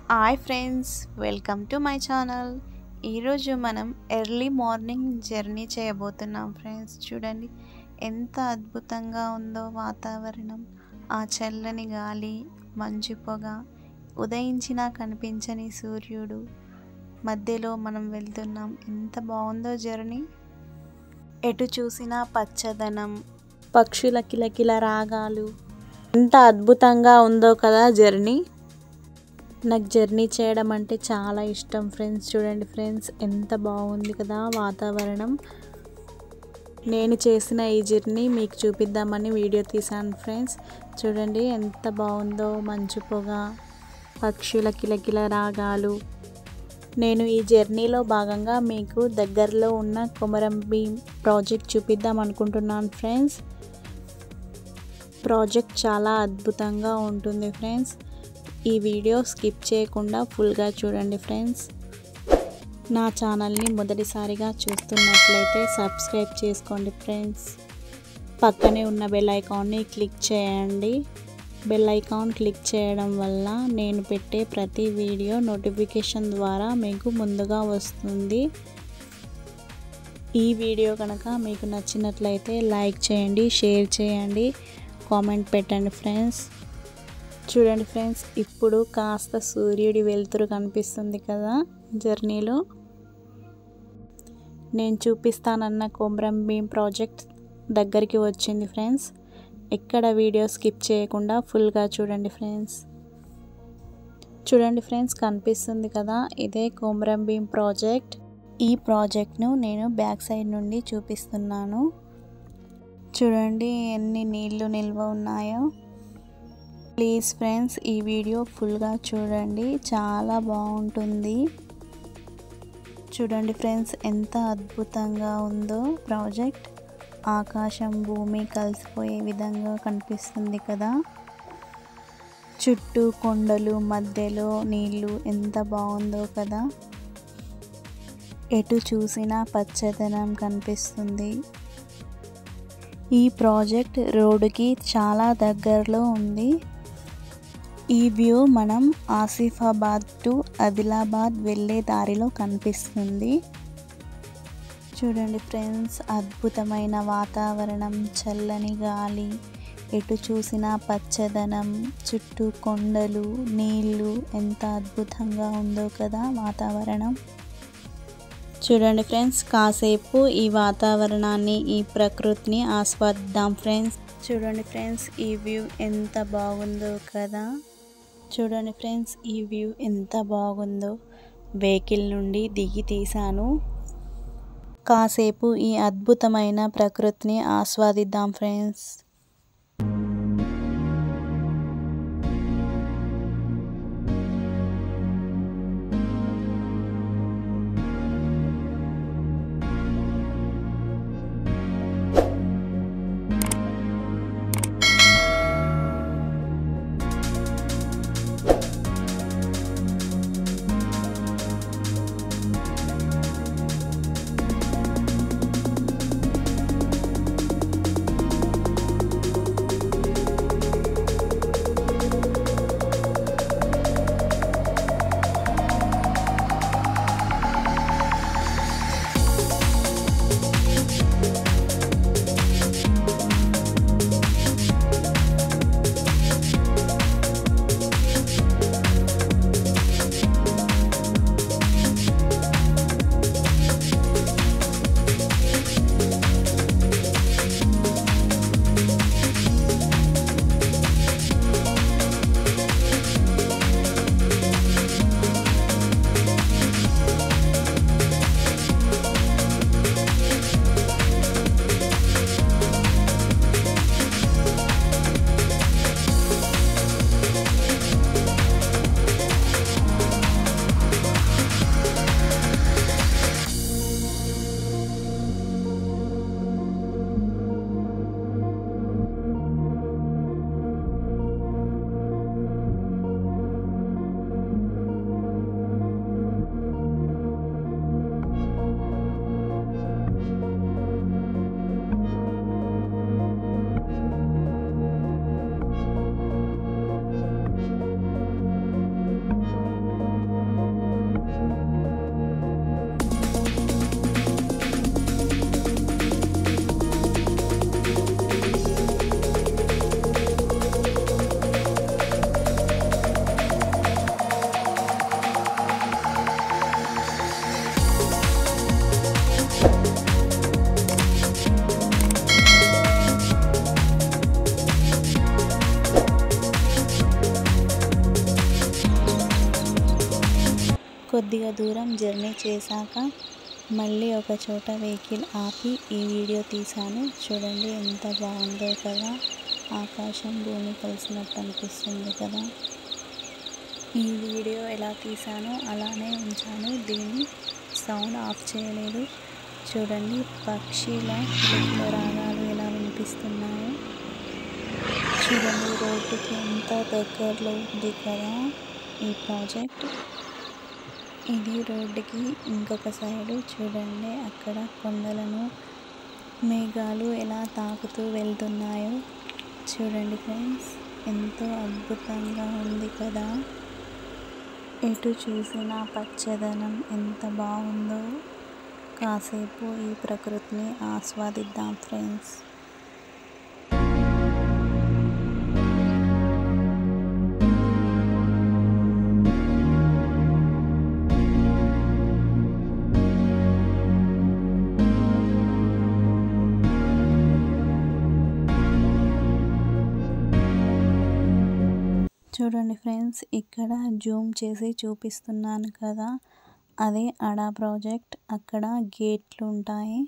hi friends welcome to my channel ఈరోజు మనం early morning journey చేయబోతున్నాం ఫ్రెండ్స్ చూడండి ఎంత అద్భుతంగా ఉందో వాతావరణం ఆ చల్లని గాలి మంచు పొగ ఉదయించినా కనిపించని సూర్యుడు మధ్యలో మనం వెళ్తున్నాం ఎంత బాగుందో జర్నీ ఎటు చూసినా పచ్చదనం పక్షుల కిలకిల రాగాలు ఎంత అద్భుతంగా ఉందో కదా జర్నీ నాకు జర్నీ చేయడం అంటే చాలా ఇష్టం ఫ్రెండ్స్ చూడండి ఫ్రెండ్స్ ఎంత బాగుంది కదా వాతావరణం నేను చేసిన ఈ జర్నీ మీకు చూపిద్దామని వీడియో తీశాను ఫ్రెండ్స్ చూడండి ఎంత బాగుందో మంచు పొగ పక్షుల కిలకిల రాగాలు నేను ఈ జర్నీలో భాగంగా మీకు దగ్గరలో ఉన్న కొమరం భీం ప్రాజెక్ట్ చూపిద్దాం అనుకుంటున్నాను ఫ్రెండ్స్ ప్రాజెక్ట్ చాలా అద్భుతంగా ఉంటుంది ఫ్రెండ్స్ ఈ వీడియో స్కిప్ చేయకుండా ఫుల్గా చూడండి ఫ్రెండ్స్ నా ఛానల్ని మొదటిసారిగా చూస్తున్నట్లయితే సబ్స్క్రైబ్ చేసుకోండి ఫ్రెండ్స్ పక్కనే ఉన్న బెల్ ఐకాన్ని క్లిక్ చేయండి బెల్ ఐకాన్ క్లిక్ చేయడం వల్ల నేను పెట్టే ప్రతి వీడియో నోటిఫికేషన్ ద్వారా మీకు ముందుగా వస్తుంది ఈ వీడియో కనుక మీకు నచ్చినట్లయితే లైక్ చేయండి షేర్ చేయండి కామెంట్ పెట్టండి ఫ్రెండ్స్ చూడండి ఫ్రెండ్స్ ఇప్పుడు కాస్త సూర్యుడి వెలుతురు కనిపిస్తుంది కదా జర్నీలో నేను చూపిస్తానన్న కొమరం భీం ప్రాజెక్ట్ దగ్గరికి వచ్చింది ఫ్రెండ్స్ ఎక్కడ వీడియో స్కిప్ చేయకుండా ఫుల్గా చూడండి ఫ్రెండ్స్ చూడండి ఫ్రెండ్స్ కనిపిస్తుంది కదా ఇదే కొమరం భీం ప్రాజెక్ట్ ఈ ప్రాజెక్ట్ను నేను బ్యాక్ సైడ్ నుండి చూపిస్తున్నాను చూడండి ఎన్ని నీళ్లు నిల్వ ఉన్నాయో ప్లీజ్ ఫ్రెండ్స్ ఈ వీడియో ఫుల్గా చూడండి చాలా బాగుంటుంది చూడండి ఫ్రెండ్స్ ఎంత అద్భుతంగా ఉందో ప్రాజెక్ట్ ఆకాశం భూమి కలిసిపోయే విధంగా కనిపిస్తుంది కదా చుట్టూ కొండలు మధ్యలో నీళ్ళు ఎంత బాగుందో కదా ఎటు చూసినా పచ్చదనం కనిపిస్తుంది ఈ ప్రాజెక్ట్ రోడ్డుకి చాలా దగ్గరలో ఉంది ఈ వ్యూ మనం ఆసిఫాబాద్ టు ఆదిలాబాద్ వెళ్ళే దారిలో కనిపిస్తుంది చూడండి ఫ్రెండ్స్ అద్భుతమైన వాతావరణం చల్లని గాలి ఎటు చూసినా పచ్చదనం చుట్టూ కొండలు నీళ్ళు ఎంత అద్భుతంగా ఉందో కదా వాతావరణం చూడండి ఫ్రెండ్స్ కాసేపు ఈ వాతావరణాన్ని ఈ ప్రకృతిని ఆస్వాదిద్దాం ఫ్రెండ్స్ చూడండి ఫ్రెండ్స్ ఈ వ్యూ ఎంత బాగుందో కదా చూడండి ఫ్రెండ్స్ ఈ వ్యూ ఎంత బాగుందో వెహికల్ నుండి దిగి తీశాను కాసేపు ఈ అద్భుతమైన ప్రకృతిని ఆస్వాదిద్దాం ఫ్రెండ్స్ కొద్దిగా దూరం జర్నీ చేశాక మళ్ళీ ఒక చోట వెహికల్ ఆపి ఈ వీడియో తీశాను చూడండి ఎంత బాగుందో కదా ఆకాశం భూమి కలిసినట్టు అనిపిస్తుంది కదా ఈ వీడియో ఎలా తీసానో అలానే ఉంచాను దీన్ని సౌండ్ ఆఫ్ చేయలేదు చూడండి పక్షిల కిలకిల రాగాలు ఎలా వినిపిస్తున్నాయో చూడండి రోడ్డుకి ఎంత దగ్గరలో ఉంది కదా ఈ ప్రాజెక్ట్ ఇది రోడ్డుకి ఇంకొక సైడు చూడండి అక్కడ కొండలను మేఘాలు ఎలా తాకుతూ వెళ్తున్నాయో చూడండి ఫ్రెండ్స్ ఎంతో అద్భుతంగా ఉంది కదా ఎటు చూసినా పచ్చదనం ఎంత బాగుందో కాసేపు ఈ ప్రకృతిని ఆస్వాదిద్దాం ఫ్రెండ్స్ చూడండి ఫ్రెండ్స్ ఇక్కడ జూమ్ చేసి చూపిస్తున్నాను కదా అదే అడా ప్రాజెక్ట్ అక్కడ గేట్లు ఉంటాయి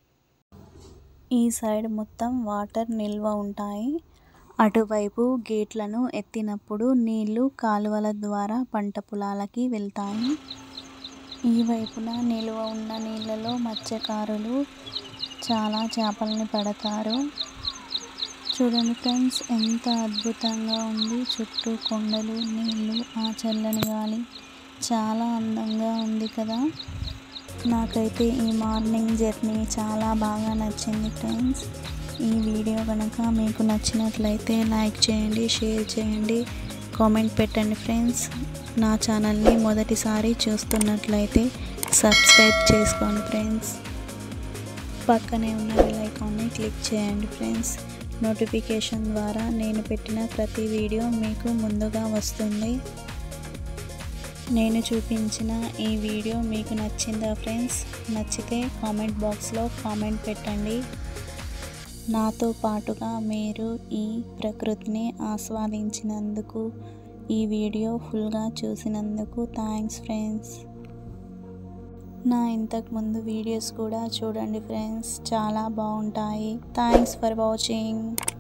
ఈ సైడ్ మొత్తం వాటర్ నిల్వ ఉంటాయి అటువైపు గేట్లను ఎత్తినప్పుడు నీళ్లు కాలువల ద్వారా పంట పొలాలకి వెళ్తాయి ఈ వైపున నిల్వ ఉన్న నీళ్ళలో మత్స్యకారులు చాలా చేపల్ని పడతారు చూడండి ఫ్రెండ్స్ ఎంత అద్భుతంగా ఉంది చుట్టూ కొండలు నీళ్ళు ఆ చల్లని గాలి చాలా అందంగా ఉంది కదా నాకైతే ఈ మార్నింగ్ జర్నీ చాలా బాగా నచ్చింది ఫ్రెండ్స్ ఈ వీడియో కనుక మీకు నచ్చినట్లయితే లైక్ చేయండి షేర్ చేయండి కామెంట్ పెట్టండి ఫ్రెండ్స్ నా ఛానల్ని మొదటిసారి చూస్తున్నట్లయితే సబ్స్క్రైబ్ చేసుకోండి ఫ్రెండ్స్ పక్కనే ఉన్న బెల్ ఐకాన్ని క్లిక్ చేయండి ఫ్రెండ్స్ నోటిఫికేషన్ ద్వారా నేను పెట్టిన ప్రతి వీడియో మీకు ముందుగా వస్తుంది నేను చూపించిన ఈ వీడియో మీకు నచ్చిందా ఫ్రెండ్స్ నచ్చితే కామెంట్ బాక్స్లో కామెంట్ పెట్టండి నాతో పాటుగా మీరు ఈ ప్రకృతిని ఆస్వాదించినందుకు ఈ వీడియో ఫుల్గా చూసినందుకు థ్యాంక్స్ ఫ్రెండ్స్ నా ఇంతకుముందు వీడియోస్ కూడా చూడండి ఫ్రెండ్స్ చాలా బాగుంటాయి థ్యాంక్స్ ఫర్ వాచింగ్